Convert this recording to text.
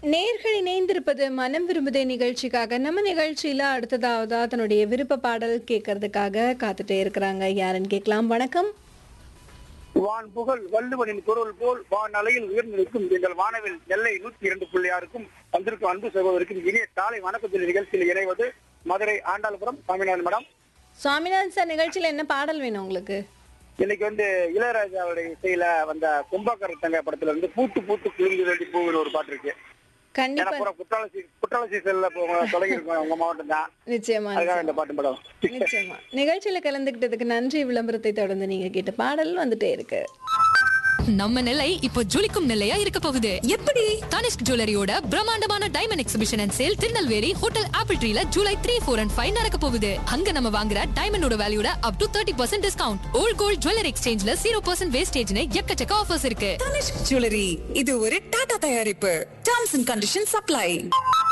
நேர்கள் இணைந்திருப்பது மனம் விரும்புதே நிகழ்ச்சிக்காக நம்ம நிகழ்ச்சியில அடுத்ததாவதா தன்னுடைய விருப்ப பாடல் கேட்கறதுக்காக காத்துட்டே இருக்கிறாங்க யாருன்னு கேட்கலாம் வணக்கம் வான் புகழ் வள்ளுவனின் குரல் போல் வான் அலையில் உயர்ந்து நிற்கும் எங்கள் வானவில் நெல்லை நூத்தி இரண்டு புள்ளி ஆறுக்கும் வந்திருக்கும் அன்பு சகோதரிக்கும் இனிய காலை வணக்கத்தில் நிகழ்ச்சியில் இணைவது மதுரை ஆண்டாள்புரம் சாமிநாதன் மேடம் சுவாமிநாதன் சார் நிகழ்ச்சியில என்ன பாடல் வேணும் உங்களுக்கு இன்னைக்கு வந்து இளையராஜாவுடைய இசையில வந்த கும்பாக்கர தங்க படத்துல இருந்து பூத்து பூத்து குளிர்ந்து வேண்டி பூவின்னு ஒரு பாட்டு இருக்கு ஏன்னா கண்டிப்பா பூரா குற்றால சீ- குற்றால சீசன்ல தொடங்கி இருக்கோம் உங்க மாவட்டம் தான் நிச்சயமா அதுக்காக இந்த பாட்டு மேடம் நிச்சயமா நிகழ்ச்சியில கலந்துகிட்டதுக்கு நன்றி விளம்பரத்தை தொடர்ந்து நீங்க கேட்ட பாடல் வந்துட்டே இருக்கு நம்ம நிலை இப்போ ஜொலிக்கும் நிலையா இருக்க போகுது எப்படி தனிஷ்க் ஜுவல்லரியோட பிரம்மாண்டமான diamond exhibition and sale Tirunelveli hotel apple ட்ரீல July three four and five நடக்க போகுது அங்க நம்ம வாங்குற டைமண்டோட வேல்யூட up to thirty percent discount old gold jewellery எக்ஸ்சேஞ்ச்ல ஜீரோ பர்சன்ட் வேஸ்டேஜ்னு எக்கச்சக்க ஆஃபர்ஸ் இருக்கு தனிஷ்க் ஜுவல்லரி இது ஒரு டாடா தயாரிப்பு டர்ம்ஸ் அண்ட் கண்டிஷன் சப்ளை